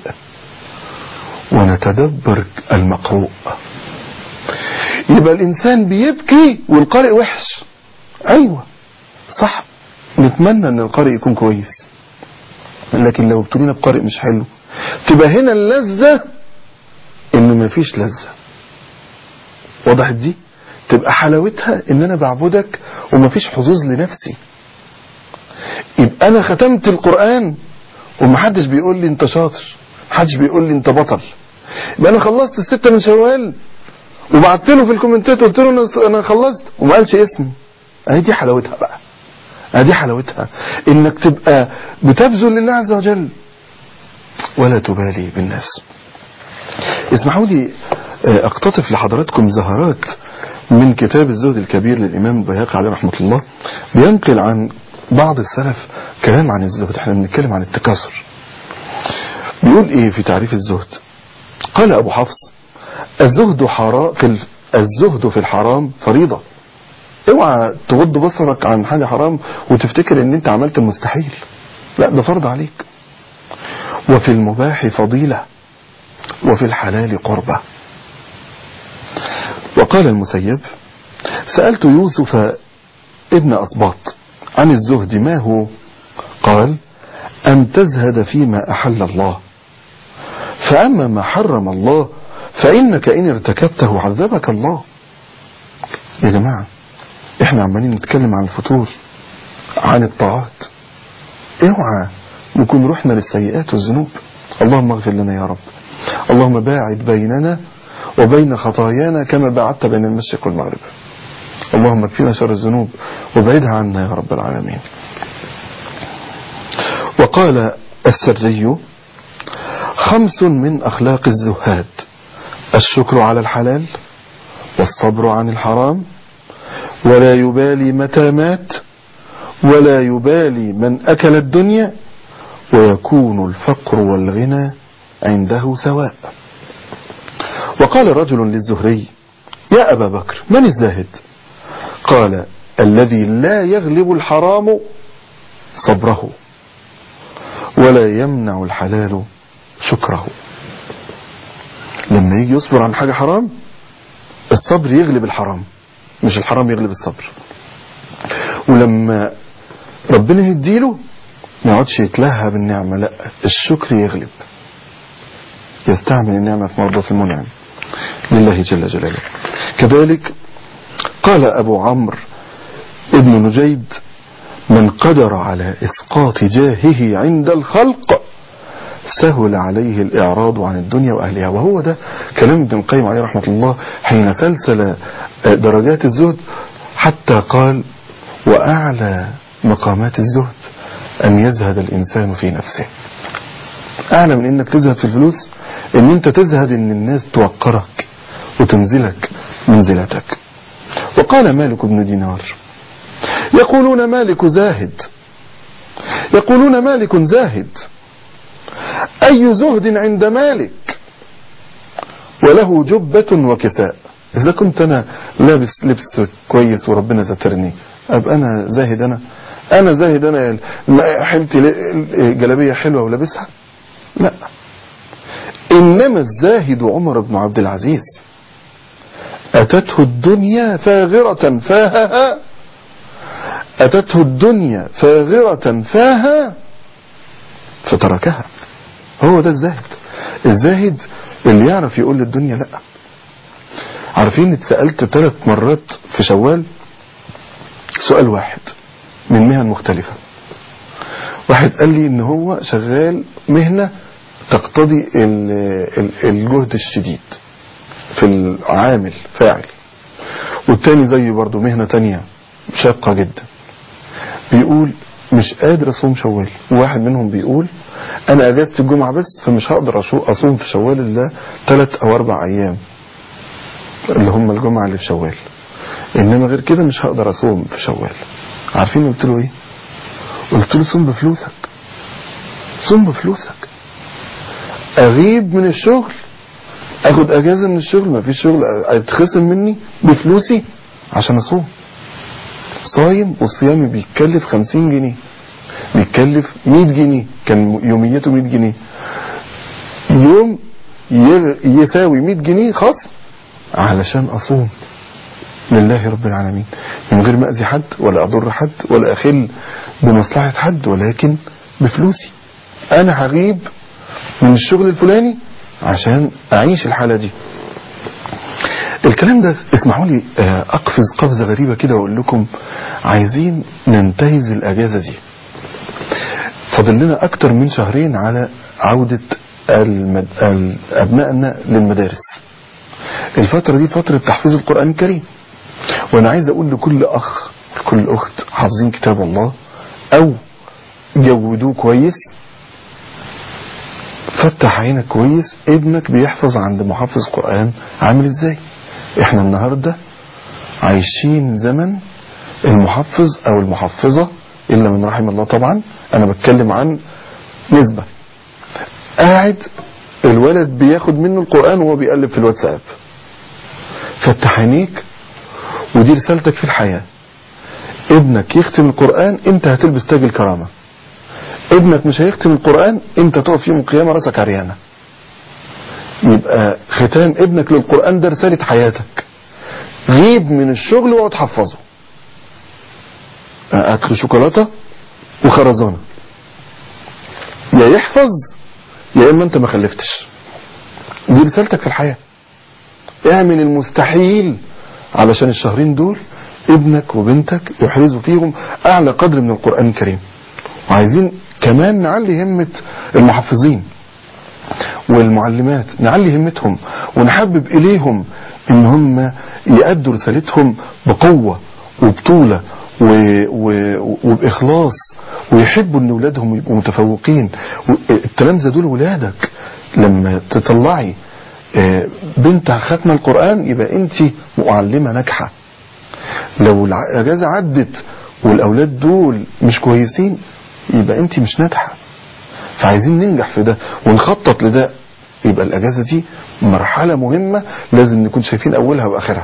ونتدبر المقروء يبقى الإنسان بيبكي والقارئ وحش أيوة صح نتمنى أن القارئ يكون كويس لكن لو ابتلينا بقارئ مش حلو تبقى هنا اللذة إن مفيش لذة وضحت دي تبقى حلاوتها ان انا بعبدك ومفيش حظوظ لنفسي يبقى انا ختمت القرآن ومحدش بيقول لي انت شاطر محدش بيقول لي انت بطل يبقى انا خلصت الستة من شوال وبعت له في الكومنتات قلت له أنا- انا خلصت وما قالش اسمي اهي دي حلاوتها بقى اهي دي حلاوتها انك تبقى بتبذل لله عز وجل ولا تبالي بالناس اسمحوا لي آه، اقتطف لحضراتكم زهرات من كتاب الزهد الكبير للإمام البيهقي عليه رحمة الله بينقل عن بعض السلف كلام عن الزهد احنا بنتكلم عن التكاثر بيقول ايه في تعريف الزهد قال ابو حفص الزهد حرام في ال- الزهد في الحرام فريضة اوعى تغض بصرك عن حاجة حرام وتفتكر ان انت عملت المستحيل لا ده فرض عليك وفي المباح فضيلة وفي الحلال قربة وقال المسيب سألت يوسف ابن أصباط عن الزهد ما هو قال أن تزهد فيما أحل الله فأما ما حرم الله فإنك إن ارتكبته عذبك الله يا جماعة احنا عمالين نتكلم عن الفتور عن الطاعات اوعى نكون رحنا للسيئات والذنوب اللهم اغفر لنا يا رب اللهم باعد بيننا وبين خطايانا كما باعدت بين المشرق والمغرب اللهم اكفنا شر الذنوب وابعدها عنا يا رب العالمين وقال السري خمس من أخلاق الزهاد الشكر على الحلال والصبر عن الحرام ولا يبالي متى مات ولا يبالي من أكل الدنيا ويكون الفقر والغنى عنده سواء وقال رجل للزهري يا أبا بكر من الزاهد قال الذي لا يغلب الحرام صبره ولا يمنع الحلال شكره لما يجي يصبر عن حاجة حرام الصبر يغلب الحرام مش الحرام يغلب الصبر ولما ربنا يديله ما يقعدش يتلهى بالنعمة لا الشكر يغلب يستعمل النعمة في مرضى المنعم لله جل جلاله كذلك قال أبو عمرو ابن نجيد من قدر على إسقاط جاهه عند الخلق سهل عليه الإعراض عن الدنيا وأهلها وهو ده كلام ابن القيم عليه رحمة الله حين سلسل درجات الزهد حتى قال وأعلى مقامات الزهد أن يزهد الإنسان في نفسه أعلى من أنك تزهد في الفلوس أن أنت تزهد أن الناس توقرك وتنزلك منزلتك وقال مالك بن دينار يقولون مالك زاهد يقولون مالك زاهد أي زهد عند مالك وله جبة وكساء إذا كنت أنا لابس لبس كويس وربنا سترني أبقى أنا زاهد أنا أنا زاهد أنا حلتي جلابية حلوة ولابسها لا إنما الزاهد عمر بن عبد العزيز أتته الدنيا فاغرة فاهها أتته الدنيا فاغرة فاها فتركها هو ده الزاهد الزاهد اللي يعرف يقول للدنيا لا عارفين اتسألت ثلاث مرات في شوال سؤال واحد من مهن مختلفة واحد قال لي ان هو شغال مهنة تقتضي الجهد الشديد في العامل فاعل والتاني زي برضه مهنة تانية شاقة جدا بيقول مش قادر اصوم شوال وواحد منهم بيقول انا اجازة الجمعة بس فمش هقدر اصوم في شوال الا ثلاث او اربع ايام اللي هم الجمعة اللي في شوال انما غير كده مش هقدر اصوم في شوال عارفين قلت له ايه قلت له صوم بفلوسك صوم بفلوسك اغيب من الشغل اخد اجازة من الشغل ما فيش شغل اتخصم مني بفلوسي عشان اصوم صايم وصيامي بيتكلف خمسين جنيه بيتكلف 100 جنيه كان يوميته 100 جنيه يوم ي- يساوي 100 جنيه خصم علشان اصوم لله رب العالمين من غير ما اذي حد ولا اضر حد ولا اخل بمصلحة حد ولكن بفلوسي انا هغيب من الشغل الفلاني عشان اعيش الحالة دي الكلام ده اسمحوا لي آه، اقفز قفزة غريبة كده واقول لكم عايزين ننتهز الاجازة دي فاضل لنا اكتر من شهرين على عودة المد... ال- ابنائنا للمدارس الفترة دي فترة تحفيظ القرآن الكريم وانا عايز اقول لكل اخ لكل اخت حافظين كتاب الله او جودوه كويس فتح عينك كويس ابنك بيحفظ عند محفظ قرآن عامل ازاي احنا النهاردة عايشين زمن المحفظ او المحفظة الا من رحم الله طبعا انا بتكلم عن نسبة قاعد الولد بياخد منه القرآن وهو بيقلب في الواتساب فتح عينيك ودي رسالتك في الحياة ابنك يختم القرآن انت هتلبس تاج الكرامة ابنك مش هيختم القرآن انت تقف يوم القيامة راسك عريانة يبقى ختام ابنك للقرآن ده رسالة حياتك غيب من الشغل واقعد حفظه اكل شوكولاتة وخرزانة يا يحفظ يا اما انت ما خلفتش دي رسالتك في الحياة اعمل المستحيل علشان الشهرين دول ابنك وبنتك يحرزوا فيهم اعلى قدر من القرآن الكريم وعايزين كمان نعلي همة المحفظين والمعلمات نعلي همتهم ونحبب اليهم ان هم يأدوا رسالتهم بقوة وبطولة و... و... وبإخلاص ويحبوا ان ولادهم يبقوا متفوقين التلامذة دول ولادك لما تطلعي آه، بنت ختم القرآن يبقى انت معلمة ناجحة لو الاجازة عدت والاولاد دول مش كويسين يبقى انت مش ناجحة فعايزين ننجح في ده ونخطط لده يبقى الاجازة دي مرحلة مهمة لازم نكون شايفين اولها واخرها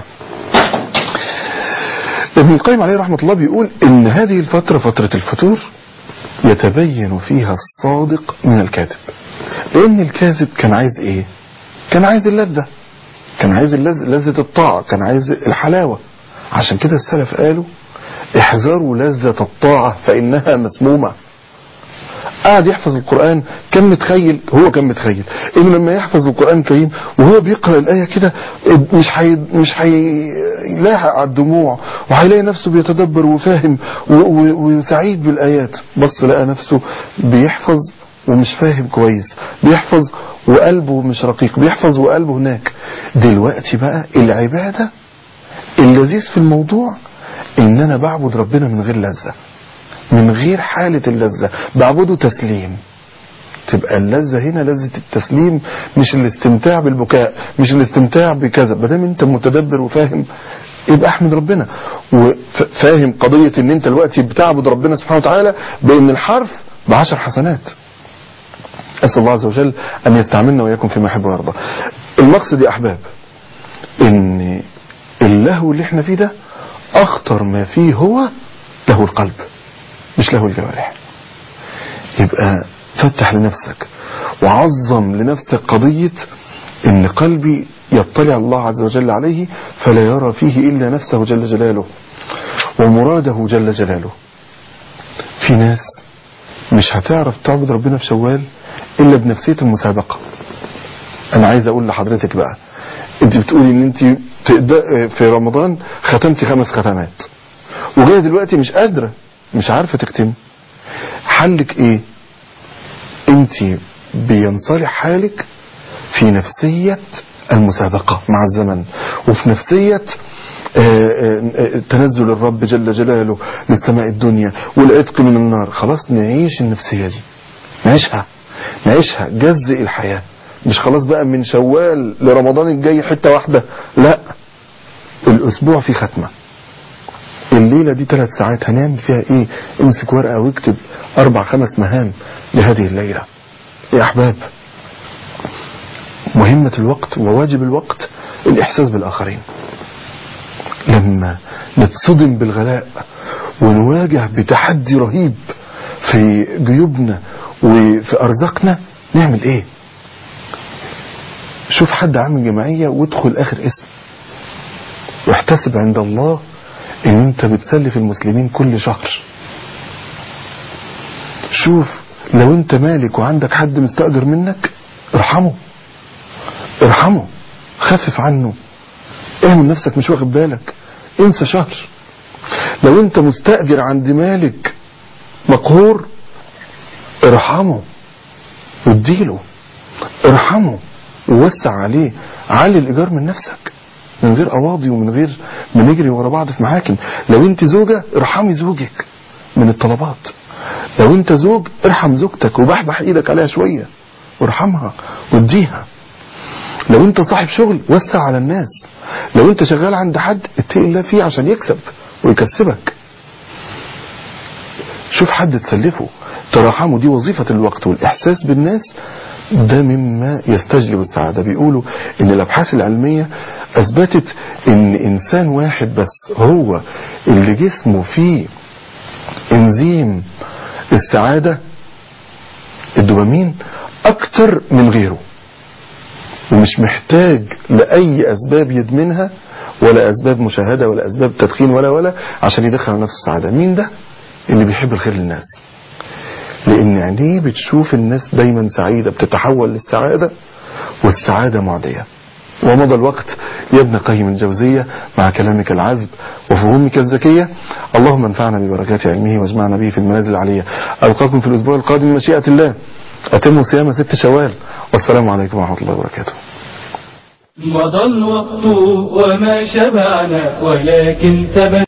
ابن القيم عليه رحمة الله بيقول ان هذه الفترة فترة الفتور يتبين فيها الصادق من الكاذب لان الكاذب كان عايز ايه كان عايز اللذة كان عايز اللذة لذة الطاعة كان عايز الحلاوة عشان كده السلف قالوا احذروا لذة الطاعة فإنها مسمومة قاعد يحفظ القرآن كان متخيل هو كان متخيل انه لما يحفظ القرآن الكريم وهو بيقرأ الآية كده مش حي مش هيلاحق على الدموع وهيلاقي نفسه بيتدبر وفاهم و- و- وسعيد بالآيات بص لقى نفسه بيحفظ ومش فاهم كويس بيحفظ وقلبه مش رقيق بيحفظ وقلبه هناك دلوقتي بقى العبادة اللذيذ في الموضوع ان انا بعبد ربنا من غير لذة من غير حالة اللذة بعبده تسليم تبقى اللذة هنا لذة التسليم مش الاستمتاع بالبكاء مش الاستمتاع بكذا ما دام انت متدبر وفاهم يبقى احمد ربنا وفاهم قضية ان انت دلوقتي بتعبد ربنا سبحانه وتعالى بان الحرف بعشر حسنات اسال الله عز وجل ان يستعملنا واياكم فيما يحب ويرضى المقصد يا احباب ان اللهو اللي احنا فيه ده اخطر ما فيه هو له القلب مش له الجوارح يبقى فتح لنفسك وعظم لنفسك قضية ان قلبي يطلع الله عز وجل عليه فلا يرى فيه الا نفسه جل جلاله ومراده جل جلاله في ناس مش هتعرف تعبد ربنا في شوال الا بنفسية المسابقة انا عايز اقول لحضرتك بقى انت بتقولي ان انت تقد- في رمضان ختمتي خمس ختمات وجايه دلوقتي مش قادرة مش عارفة تختم حلك ايه انت بينصلح حالك في نفسية المسابقة مع الزمن وفي نفسية آه، آه، آه، تنزل الرب جل جلاله للسماء الدنيا والعتق من النار خلاص نعيش النفسية دي نعيشها نعيشها جزء الحياة مش خلاص بقى من شوال لرمضان الجاي حتة واحدة لا الاسبوع فيه ختمة الليلة دي ثلاث ساعات هنعمل فيها ايه امسك ورقة واكتب اربع خمس مهام لهذه الليلة يا احباب مهمة الوقت وواجب الوقت الاحساس بالاخرين لما نتصدم بالغلاء ونواجه بتحدي رهيب في جيوبنا وفي ارزاقنا نعمل ايه شوف حد عامل جمعية وادخل اخر اسم واحتسب عند الله ان انت بتسلف المسلمين كل شهر شوف لو انت مالك وعندك حد مستأجر منك ارحمه ارحمه خفف عنه اعمل نفسك مش واخد بالك انسى شهر لو انت مستأجر عند مالك مقهور ارحمه واديله ارحمه ووسع عليه علي الايجار من نفسك من غير قواضي ومن غير ما نجري ورا بعض في محاكم لو انت زوجة ارحمي زوجك من الطلبات لو انت زوج ارحم زوجتك وبحبح ايدك عليها شوية وارحمها واديها لو انت صاحب شغل وسع على الناس لو انت شغال عند حد اتقي الله فيه عشان يكسب ويكسبك شوف حد تسلفه تراحمه دي وظيفة الوقت والإحساس بالناس ده مما يستجلب السعادة بيقولوا ان الابحاث العلمية اثبتت ان انسان واحد بس هو اللي جسمه فيه انزيم السعادة الدوبامين اكتر من غيره ومش محتاج لأي أسباب يدمنها ولا أسباب مشاهدة ولا أسباب تدخين ولا ولا عشان يدخل على نفسه السعادة مين ده اللي بيحب الخير للناس لأن عينيه بتشوف الناس دايما سعيدة بتتحول للسعادة والسعادة معدية ومضى الوقت يا ابن قيم الجوزية مع كلامك العذب وفهومك الذكية اللهم انفعنا ببركات علمه واجمعنا به في المنازل العلية ألقاكم في الأسبوع القادم مشيئة الله أتموا صيام ست شوال والسلام عليكم ورحمة الله وبركاته مضى الوقت وما شبعنا ولكن ثبت